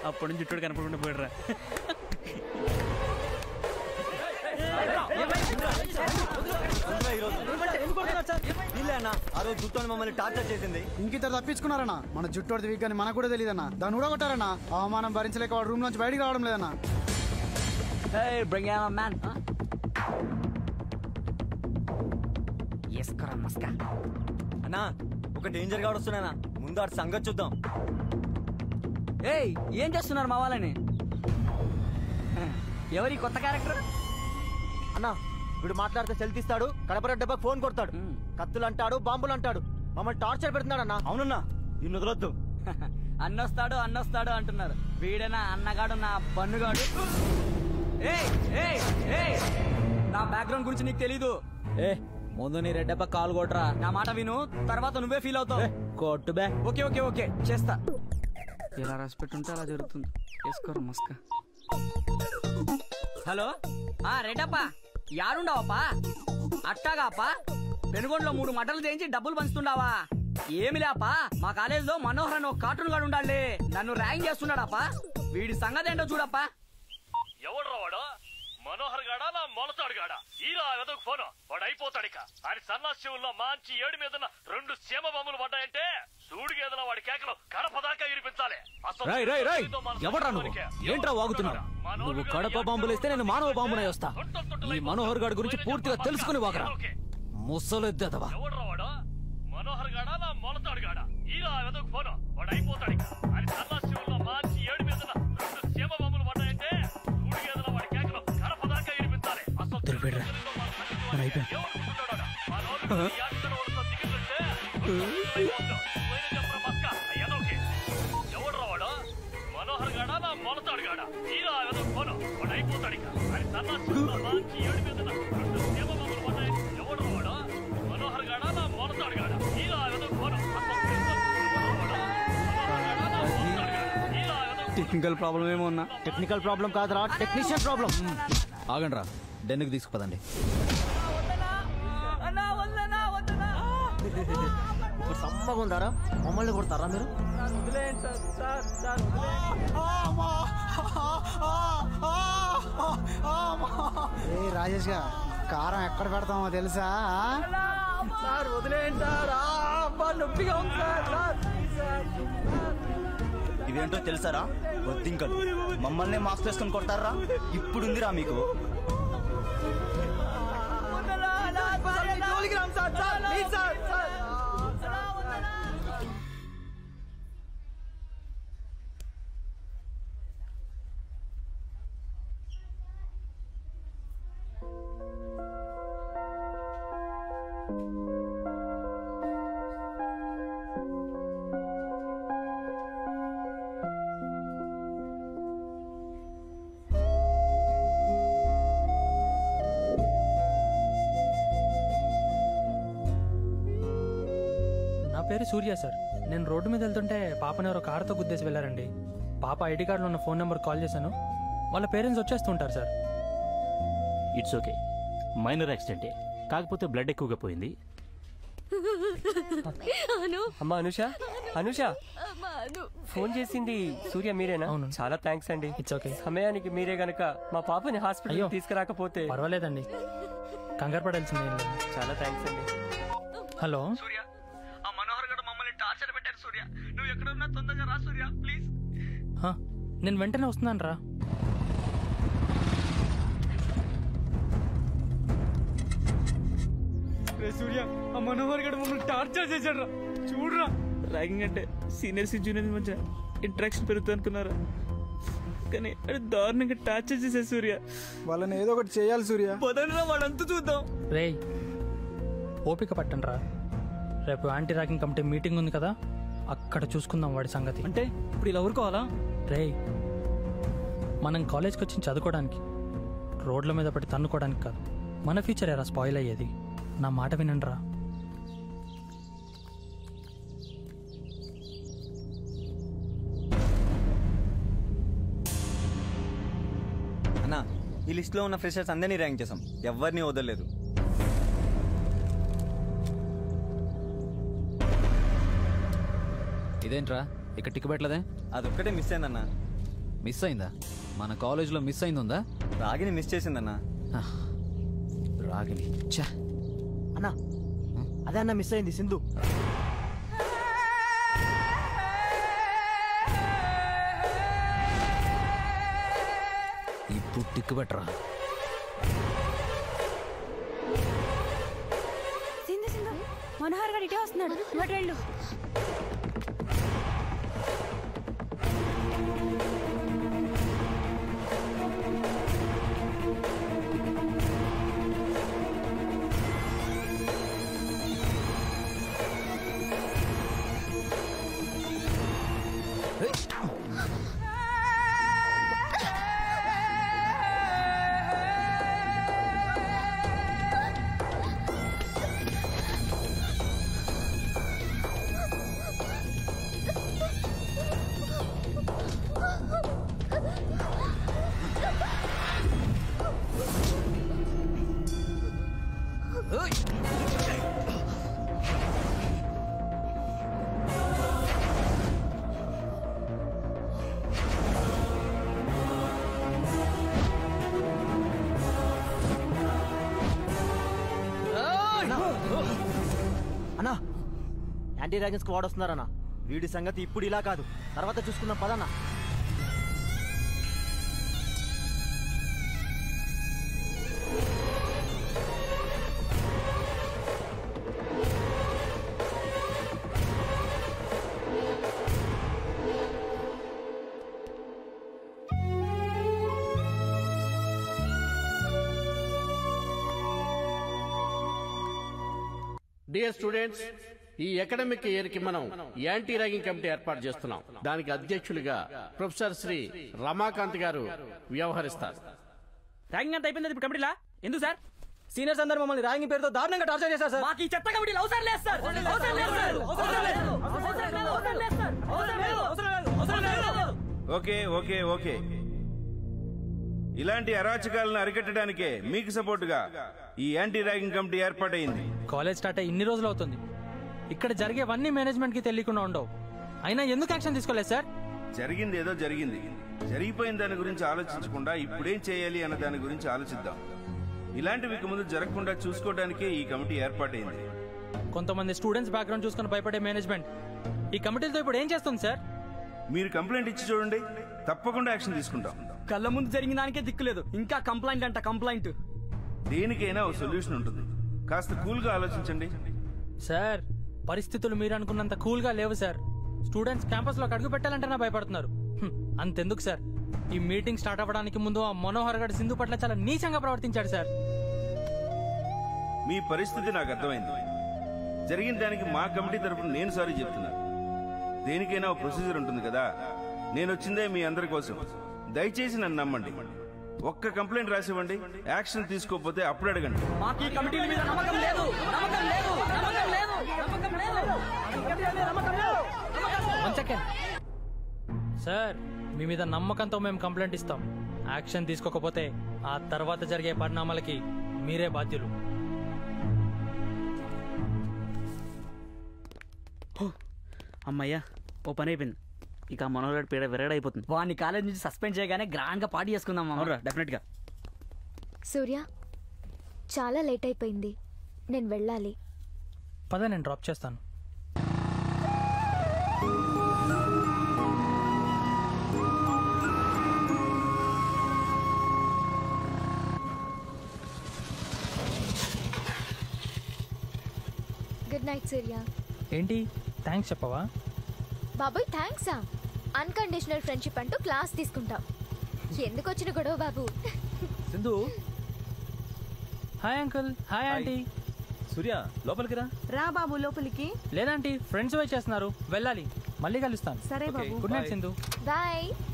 అప్పటి నుంచి జుట్టుడు కనపడకుండా పోయిడరా వీళ్ళేనా ఆ రోజు జుట్టుని మమ్మల్ని టార్చర్ చేసింది ఇంకిద్దరు తప్పించుకున్నారన్నా మన జుట్టు వీక్ అని మనకు కూడా తెలియదన్నా దాన్ని కూడా కొట్టారన్నా అవమానం భరించలేక వాడు రూమ్ నుంచి బయటికి రావడం లేదన్నా Hey, bring out a man. Huh? Yes, kara maska. అన్నా ఒక డేంజర్ గా వస్తున్నానా ముందు ఆడు సంగతి చూద్దాం ఏయ్ ఏం చేస్తున్నారు మా వాళ్ళని ఎవరి కొత్త క్యారెక్టర్ అన్నా వీడు మాట్లాడితే సెల్ తీస్తాడు కడపర డబ్బా ఫోన్ కొడతాడు మ్మ్. కత్తులు అంటాడు బాంబులు అంటాడు మమ్మల్ని టార్చర్ పెడుతున్నాడు అన్న అవునన్నా ఇన్ని వదలొద్దు అన్నొస్తాడు అన్నొస్తాడు అంటున్నారు వీడేనా అన్నగాడు నా బన్నుగాడు ఏయ్ ఏయ్ ఏయ్ నా బ్యాక్గ్రౌండ్ గురించి నీకు తెలీదు ఏ ముందు నీ రెడ్డప్ప కాలు కొట్రా నా మాట విను తర్వాత నువ్వే ఫీల్ అవుతావు కొట్టు బే ఓకే ఓకే ఓకే చేస్తా ఎలా రాసి పెట్టుంటే అలా జరుగుతుంది వేసుకోరు మస్క హలో ఆ రెడ్డప్ప యాడుండవప్పా అట్టాగాపా పెనుగొండలో మూడు మటలు చేయించి డబ్బులు పంచుతుండావా ఏమి లేపా మా కాలేజీలో మనోహర్ అని ఒక కార్టూన్ గాడు ఉండాలి నన్ను ర్యాంక్ చేస్తున్నాడప్పా వీడి సంగతి ఏంటో చూడప్పా ఎవడ్రా వాడు మనోహర్ గాడా నా మొలతాడు గాడా ఈరా వెదకు ఫోను వాడు అయిపోతాడు ఇక ఆయన సన్నాశివుల్లో మంచి ఏడు మీద రెండు సీమ బొమ్మలు పడ్డాయంటే సూడి గేదల వాడి కేకలు కడప దాకా వినిపించాలి అసలు రై రై రై జీవితం మన ఎవడ్రా నువ్వు సొంతవరకే. ఏంట్రా వాగుతున్నావు మనోహర్ నువ్వు గాడు కడప ఎంత బాంబులు వేస్తే నేను మానవ బాంబునై వస్తా తొట్టలు తొట్టలు ఈ అయిపోతాడు. మనోహర్ గాడి గురించి పోయిన పూర్తిగా చెప్ప తెలుసుకుని వాగరా ఓకే. ముసలెద్దదవా ఎవడ్రా వాడు మనోహర్ గాడా నా మొలతాడు గాడా ఈరా వెదకు ఫోను వాడు అయిపోతాడు ఇక ఆయన సన్నాశివుల్లో మంచి ఏడు మీద రెండు సీమ బొమ్మలు పడ్డాయంటే సూడి గేదల వాడి కేకలు కడప దాకా వినిపించాలి అసలు దొరికిపోయాడురా. మన అయిపోయాం ఏమనుకుంటున్నాడా మా నోరు యాక్టర్ వాళ్ళతో దిగుతుంటే అయిపోతాం. పోయిన చెప్పరా మస్క అయ్యదోకే ఎవడ్రా వాడు మనోహర్ గాడా నా మొలతాడు గాడా ఈరా వెదకు ఫోను వాడు అయిపోతాడు ఇక ఆయన సన్నాశివుల్లో మంచి ఏడు మీద రెండు సీమ బొమ్మలు పడ్డాయంటే ఎవడ్రా వాడు మనోహర్ గాడా నా మొలతాడు గాడా ఈరా వెదకు ఫోను అసలు ఎవడ్రా వాడు? మనోహర్ గాడా నా మొలతాడు గాడా ఈరా వెదకు టెక్నికల్ ప్రాబ్లం ఏమో ఉన్నా టెక్నికల్ ప్రాబ్లం కాదురా టెక్నీషియన్ ప్రాబ్లం ఆగండి రా డెన్నుకు తీసుకుపదండి ఇప్పుడు సమ్మగా ఉందారా మమ్మల్ని కొడతారా మీరు ఏ రాజేష్ గా కారం ఎక్కడ పెడతామో తెలుసా సార్ వదిలేయండి సార్ నొప్పిగా ఉంది సార్ ఇవేంటో తెలుసారా వద్దింకలు మమ్మల్ని మాస్క్ వేసుకొని కొడతారా ఇప్పుడుందిరా మీకు నా పేరు సూర్య సార్ నేను రోడ్డు మీద వెళ్తుంటే పాపని ఎవరో కారుతో గుద్దేసి వెళ్ళారండి పాప ఐడి కార్డులో ఉన్న ఫోన్ నెంబర్ కాల్ చేశాను వాళ్ళ పేరెంట్స్ వచ్చేస్తుంటారు సార్ ఇట్స్ ఓకే మైనర్ యాక్సిడెంటే కాకపోతే బ్లడ్ ఎక్కువగా పోయింది అను అమ్మా అనుష అనుష అమ్మా, అను ఫోన్ చేసింది సూర్య మీరేనా అవును. చాలా థ్యాంక్స్ అండి ఇట్స్ ఓకే సమయానికి మీరే గనక మా పాపని హాస్పిటల్ అయ్యో. తీసుకురాకపోతే పర్వాలేదండి కంగారు పడాల్సింది ఏం లేదు చాలా థ్యాంక్స్ అండి హలో సూర్య ఆ మనోహర్ గడు మమ్మల్ని టార్చర్ పెట్టారు సూర్య నువ్వు ఎక్కడున్నా తొందరగా రా సూర్య ప్లీజ్ హా, నేను వెంటనే వస్తున్నాను రా సూర్య ఆ మనోహర్ గడు మమ్మల్ని టార్చర్ చేశాడు రా చూడరా ర్యాగింగ్ అంటే సీనియర్స్ జూనియర్స్ మధ్య ఇంటరాక్షన్ పెరుగుతుంది అనుకున్నారా కానీ అది దారుణంగా టార్చర్ చేశారు సూర్య వాళ్ళని ఏదో ఒకటి చేయాలి సూర్య పదండ్రా వాళ్ళంతా చూద్దాం రేయ్ ఓపిక పట్టండి రా రేపు యాంటీ ర్యాకింగ్ కమిటీ మీటింగ్ ఉంది కదా అక్కడ చూసుకుందాం వాడి సంగతి అంటే ఇప్పుడు ఇలా ఊరుకోవాలా రేయ్ మనం కాలేజ్కి వచ్చి చదువుకోవడానికి రోడ్ల మీద పడి తన్నుకోవడానికి కాదు మన ఫ్యూచర్ ఎరా స్పాయిల్ అయ్యేది నా మాట వినండి రా అన్న ఈ లిస్ట్ లో ఉన్న ఫ్రెషర్స్ అందరినీ ర్యాంక్ చేసాం ఎవరిని వదలలేదు ఇదేంట్రా ఇక్కడ టిక్ పెట్టలేదే అదొక్కటే మిస్ అయిందన్న మిస్ అయిందా మన కాలేజీలో మిస్ అయింది ఉందా రాగిని మిస్ చేసిందన్నా రాగిని ఛా అన్నా అదే అన్న మిస్ అయింది సింధు ఇప్పుడు టిక్కు పెట్టరా సింధు సింధు మనోహర్ గారు ఇటే వస్తున్నాడు ఇటు వెళ్ళు అన్నా యాంటీ డ్రాగన్స్ వాడు వస్తున్నారన్నా వీడి సంగతి ఇప్పుడు ఇలా కాదు తర్వాత చూసుకుందాం పదన్నా డియర్ స్టూడెంట్స్ ఈ అకాడమిక్ ఇయర్ కి మనం యాంటీ ర్యాగింగ్ కమిటీ ఏర్పాటు చేస్తున్నాం దానికి అధ్యక్షులుగా ప్రొఫెసర్ శ్రీ రమాకాంత్ గారు వ్యవహరిస్తారు ర్యాంకింగ్ అంతా అయిపోయింది ఇప్పుడు కమిటీలా ఎందుకు సార్ సీనియర్స్ అందరూ మమ్మల్ని ర్యాంకింగ్ పేరుతో దారుణంగా టార్చర్ చేశారు సార్ మాకు ఈ చెత్త కమిటీలు అవసరం లేదు సార్ అవసరం లేదు సార్ అవసరం లేదు అవసరం లేదు అవసరం లేదు సార్ అవసరం లేదు అవసరం లేదు అవసరం లేదు ఓకే ఓకే ఓకే ఇలాంటి అరాచకాలను అరికట్టడానికే మీకు సపోర్టుగా ఈ యాంటీ ర్యాగింగ్ కమిటీ ఏర్పాటైంది కాలేజ్ స్టార్ట్ అయ్యి ఇన్ని రోజులు అవుతుంది ఇక్కడ జరిగేవన్నీ మేనేజ్మెంట్ కి తెలియకుండా ఉండవు అయినా ఎందుకు యాక్షన్ తీసుకోలేదు సార్ జరిగింది ఏదో జరిగింది జరిగిపోయిన దాని గురించి ఆలోచించకుండా ఇప్పుడేం చేయాలి అన్న దాని గురించి ఆలోచిద్దాం ఇలాంటివి ఇక ముందు జరగకుండా చూసుకోవడానికే ఈ కమిటీ ఏర్పాటైంది కొంతమంది స్టూడెంట్స్ బ్యాక్గ్రౌండ్ చూసుకొని భయపడే మేనేజ్మెంట్ ఈ కమిటీలతో ఇప్పుడు ఏం చేస్తుంది సార్ మీరు కంప్లైంట్ ఇచ్చి చూడండి తప్పకుండా యాక్షన్ తీసుకుంటాం కళ్ళ ముందు జరిగిన దానికే దిక్కులేదు ఇంకా కంప్లైంట్ అంట కంప్లైంట్ దేనికైనా ఓ సొల్యూషన్ ఉంటుంది కాస్త కూల్గా ఆలోచించండి సార్ పరిస్థితులు మీరు అనుకున్నంత కూల్ గా లేవు సార్ స్టూడెంట్స్ క్యాంపస్ లో అడుగు పెట్టాలంటేనే భయపడుతున్నారు హ్మ్, అంతెందుకు సార్ ఈ మీటింగ్ స్టార్ట్ అవ్వడానికి ముందు ఆ మనోహర్ గడ్ సింధు పట్ల చాలా నీచంగా ప్రవర్తించాడు సార్ మీ పరిస్థితి నాకు అర్థమైంది జరిగిన దానికి మా కమిటీ తరఫున నేను సారీ చెప్తున్నాను దేనికైనా ఒక ప్రొసీజర్ ఉంటుంది కదా నేను వచ్చిందే మీ అందరి కోసం దయచేసి నన్ను నమ్మండి ఒక్క కంప్లైంట్ రాసివ్వండి యాక్షన్ తీసుకోకపోతే అప్పుడు అడగండి మాకు ఈ కమిటీల మీద నమ్మకం లేదు నమ్మకం లేదు నమ్మకం లేదు నమ్మకం లేదు ఈ కమిటీల మీద నమ్మకం లేదు వన్ సెకండ్ సార్ మీ మీద నమ్మకంతో మేము కంప్లైంట్ ఇస్తాం యాక్షన్ తీసుకోకపోతే ఆ తర్వాత జరిగే పరిణామాలకి మీరే బాధ్యులు అమ్మయ్యా ఓ పని అయిపోయింది ఇక ఆ మనోహర్ పీడ విరగడైపోతుంది వాడిని కాలేజ్ నుంచి సస్పెండ్ చేయగానే గ్రాండ్ గా పార్టీ చేసుకుందాం మామ. అవునరా డెఫినెట్ గా సూర్య చాలా లేట్ అయిపోయింది నేను వెళ్ళాలి పద నేను డ్రాప్ చేస్తాను గుడ్ నైట్ సూర్య ఏంటి థ్యాంక్స్ చెప్పవా బాబాయ్ థ్యాంక్సా అన్కండిషనల్ ఫ్రెండ్షిప్ అంటూ క్లాస్ తీసుకుంటాం ఎందుకు వచ్చిన గొడవ బాబు Sindhu hi uncle hi aunty Surya లోపలికి రా రా బాబు లోపలికి లేదంటీ ఫ్రెండ్స్ వెయిట్ చేస్తున్నారు వెళ్ళాలి మళ్ళీ కలుస్తాను సరే బాబు గుడ్ నైట్ సింధు బాయ్